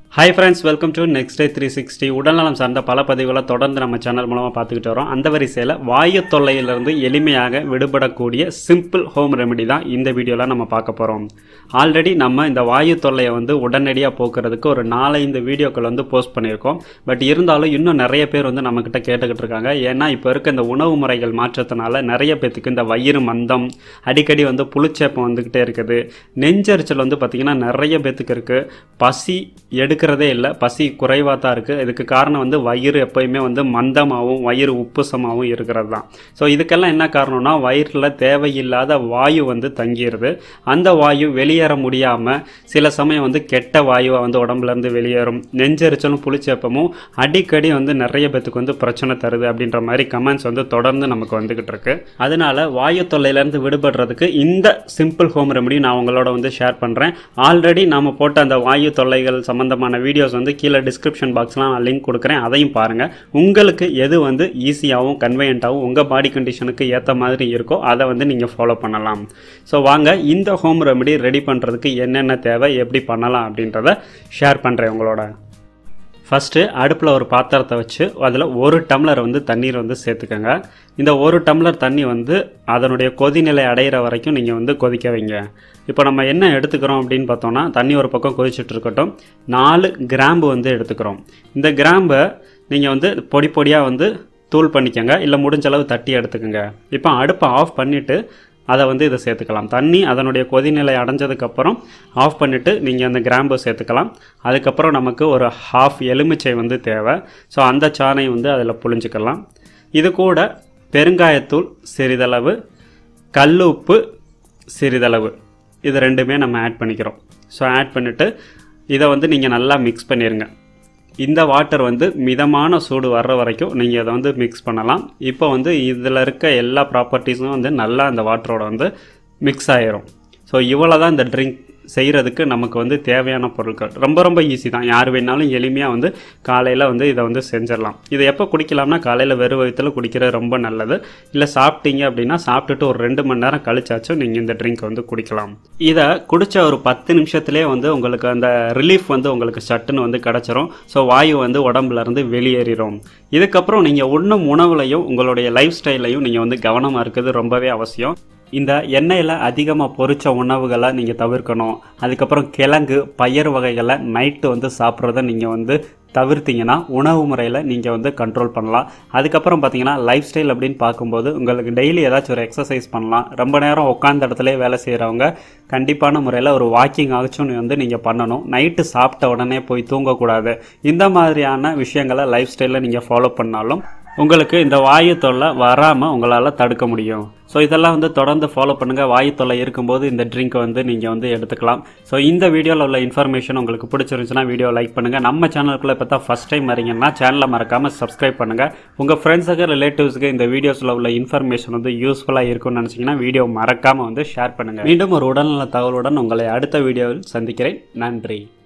hi friends welcome to next day three sixty உடல்நலம் சார்ந்த பல பதிவுகளை தொடர்ந்து நம்ம சேனல் மூலமாக பார்த்துக்கிட்டு வரோம் அந்த வரிசையில் வாயு தொல்லையிலிருந்து எளிமையாக விடுபடக்கூடிய சிம்பிள் ஹோம் ரெமெடி தான் இந்த வீடியோவில் நம்ம பார்க்க போகிறோம் ஆல்ரெடி நம்ம இந்த வாயு தொல்லையை வந்து உடனடியாக போக்குறதுக்கு ஒரு நாலஞ்சு வீடியோக்கள் வந்து போஸ்ட் பண்ணியிருக்கோம் பட் இருந்தாலும் இன்னும் நிறைய பேர் வந்து நம்மக்கிட்ட கேட்டுக்கிட்டு இருக்காங்க ஏன்னா இப்போ இருக்க இந்த உணவு முறைகள் மாற்றத்தினால நிறைய பேத்துக்கு இந்த வயிறு மந்தம் அடிக்கடி வந்து புளிச்சேப்பம் வந்துக்கிட்டே இருக்குது நெஞ்சரிச்சல் வந்து பார்த்திங்கன்னா நிறைய பேத்துக்கு இருக்குது பசி எடுக்கிறதே இல்லை பசி குறைவாக தான் இருக்குது இதுக்கு காரணம் வந்து வயிறு எப்போயுமே வந்து மந்தமாகவும் வயிறு உப்புசமாகவும் இருக்கிறது தான் ஸோ இதுக்கெல்லாம் என்ன காரணம்னா வயிறில் தேவையில்லாத வாயு வந்து தங்கிடுது அந்த வாயு வெளியேற முடியாமல் சில சமயம் வந்து கெட்ட வாயுவை வந்து உடம்புலேருந்து வெளியேறும் நெஞ்சரிச்சலும் புளிச்சேப்பமும் அடிக்கடி வந்து நிறைய பேத்துக்கு வந்து பிரச்சனை தருது அப்படின்ற மாதிரி கமெண்ட்ஸ் வந்து தொடர்ந்து நமக்கு வந்துக்கிட்டு இருக்கு அதனால வாயு தொல்லையிலேருந்து விடுபடுறதுக்கு இந்த சிம்பிள் ஹோம் ரெமடி நான் உங்களோட வந்து ஷேர் பண்ணுறேன் ஆல்ரெடி நாம் போட்ட அந்த வாயு தொல்லைகள் சம்மந்தமான வீடியோஸ் வந்து கீழே டிஸ்கிரிப்ஷன் பாக்ஸ்லாம் நான் லிங்க் கொடுக்குறேன் அதையும் பாருங்கள் உங்களுக்கு எது வந்து ஈஸியாகவும் கன்வீனியண்ட்டாகவும் உங்கள் பாடி கண்டிஷனுக்கு ஏற்ற மாதிரி இருக்கோ அதை வந்து நீங்கள் ஃபாலோ பண்ணலாம் ஸோ வாங்க இந்த ஹோம் ரெமடி ரெடி பண்ணுறதுக்கு என்னென்ன தேவை எப்படி பண்ணலாம் அப்படின்றத ஷேர் பண்ணுறேன் உங்களோட ஃபஸ்ட்டு அடுப்பில் ஒரு பாத்திரத்தை வச்சு அதில் ஒரு டம்ளர் வந்து தண்ணீர் வந்து சேர்த்துக்கோங்க இந்த ஒரு டம்ளர் தண்ணி வந்து அதனுடைய கொதிநிலை அடையிற வரைக்கும் நீங்கள் வந்து கொதிக்க வைங்க இப்போ நம்ம என்ன எடுத்துக்கிறோம் அப்படின்னு பார்த்தோம்னா தண்ணி ஒரு பக்கம் கொதிச்சுட்டு இருக்கட்டும் நாலு கிராம்பு வந்து எடுத்துக்கிறோம் இந்த கிராம்பை நீங்கள் வந்து பொடி பொடியாக வந்து தூள் பண்ணிக்கோங்க இல்லை முடிஞ்ச அளவு தட்டி எடுத்துக்கோங்க இப்போ அடுப்பை ஆஃப் பண்ணிவிட்டு அதை வந்து இதை சேர்த்துக்கலாம் தண்ணி அதனுடைய கொதிநிலை அடைஞ்சதுக்கப்புறம் ஆஃப் பண்ணிவிட்டு நீங்கள் அந்த கிராம்பை சேர்த்துக்கலாம் அதுக்கப்புறம் நமக்கு ஒரு ஹாஃப் எலுமிச்சை வந்து தேவை ஸோ அந்த சாணை வந்து அதில் புழிஞ்சிக்கலாம் இது கூட பெருங்காயத்தூள் சிறிதளவு கல் உப்பு சிறிதளவு இது ரெண்டுமே நம்ம ஆட் பண்ணிக்கிறோம் ஸோ ஆட் பண்ணிவிட்டு இதை வந்து நீங்கள் நல்லா மிக்ஸ் பண்ணிடுங்க இந்த வாட்டர் வந்து மிதமான சூடு வர்ற வரைக்கும் நீங்கள் அதை வந்து மிக்ஸ் பண்ணலாம் இப்போ வந்து இதில் இருக்க எல்லா ப்ராப்பர்ட்டிஸும் வந்து நல்லா அந்த வாட்டரோட வந்து மிக்ஸ் ஆயிரும் ஸோ இவ்வளோ தான் இந்த ட்ரிங்க் செய்கிறதுக்கு நமக்கு வந்து தேவையான பொருட்கள் ரொம்ப ரொம்ப ஈஸி தான் யார் வேணாலும் எளிமையாக வந்து காலையில் வந்து இதை வந்து செஞ்சிடலாம் இதை எப்போ குடிக்கலாம்னா காலையில் வெறும் வயிற்றில் குடிக்கிறது ரொம்ப நல்லது இல்லை சாப்பிட்டீங்க அப்படின்னா சாப்பிட்டுட்டு ஒரு ரெண்டு மணி நேரம் கழிச்சாச்சும் நீங்கள் இந்த ட்ரிங்க் வந்து குடிக்கலாம் இதை குடித்த ஒரு பத்து நிமிஷத்துலேயே வந்து உங்களுக்கு அந்த ரிலீஃப் வந்து உங்களுக்கு சட்டுன்னு வந்து கிடச்சிரும் ஸோ வாயு வந்து உடம்புலேருந்து வெளியேறிடும் இதுக்கப்புறம் நீங்கள் உண்ணும் உணவுலையும் உங்களுடைய லைஃப் ஸ்டைலையும் நீங்கள் வந்து கவனமாக இருக்கிறது ரொம்பவே அவசியம் இந்த எண்ணெயில் அதிகமாக பொரிச்ச உணவுகளை நீங்கள் தவிர்க்கணும் அதுக்கப்புறம் கிழங்கு பயிர் வகைகளை நைட்டு வந்து சாப்பிட்றத நீங்கள் வந்து தவிர்த்தீங்கன்னா உணவு முறையில் நீங்கள் வந்து கண்ட்ரோல் பண்ணலாம் அதுக்கப்புறம் பார்த்தீங்கன்னா லைஃப் ஸ்டைல் அப்படின்னு பார்க்கும்போது உங்களுக்கு டெய்லி ஏதாச்சும் ஒரு எக்ஸசைஸ் பண்ணலாம் ரொம்ப நேரம் உட்காந்த இடத்துல வேலை செய்கிறவங்க கண்டிப்பான முறையில் ஒரு வாக்கிங் ஆச்சும் வந்து நீங்கள் பண்ணணும் நைட்டு சாப்பிட்ட உடனே போய் தூங்கக்கூடாது இந்த மாதிரியான விஷயங்களை லைஃப் ஸ்டைலில் நீங்கள் ஃபாலோ பண்ணாலும் உங்களுக்கு இந்த வாயு தொல்லை வராமல் உங்களால் தடுக்க முடியும் ஸோ இதெல்லாம் வந்து தொடர்ந்து ஃபாலோ பண்ணுங்கள் வாயு தொல்லை இருக்கும்போது இந்த ட்ரிங்க்கை வந்து நீங்கள் வந்து எடுத்துக்கலாம் ஸோ இந்த வீடியோவில் உள்ள இன்ஃபர்மேஷன் உங்களுக்கு பிடிச்சிருந்துச்சுன்னா வீடியோ லைக் பண்ணுங்கள் நம்ம சேனலுக்குள்ளே இப்போ தான் ஃபஸ்ட் டைம் வரீங்கன்னா சேனலை மறக்காமல் சப்ஸ்கிரைப் பண்ணுங்கள் உங்கள் ஃப்ரெண்ட்ஸுக்கு ரிலேட்டிவ்ஸுக்கு இந்த வீடியோஸில் உள்ள இன்ஃபர்மேஷன் வந்து யூஸ்ஃபுல்லாக இருக்கும்னு நினச்சிங்கன்னா வீடியோ மறக்காமல் வந்து ஷேர் பண்ணுங்கள் மீண்டும் ஒரு உடல்நல தகவலுடன் உங்களை அடுத்த வீடியோவில் சந்திக்கிறேன் நன்றி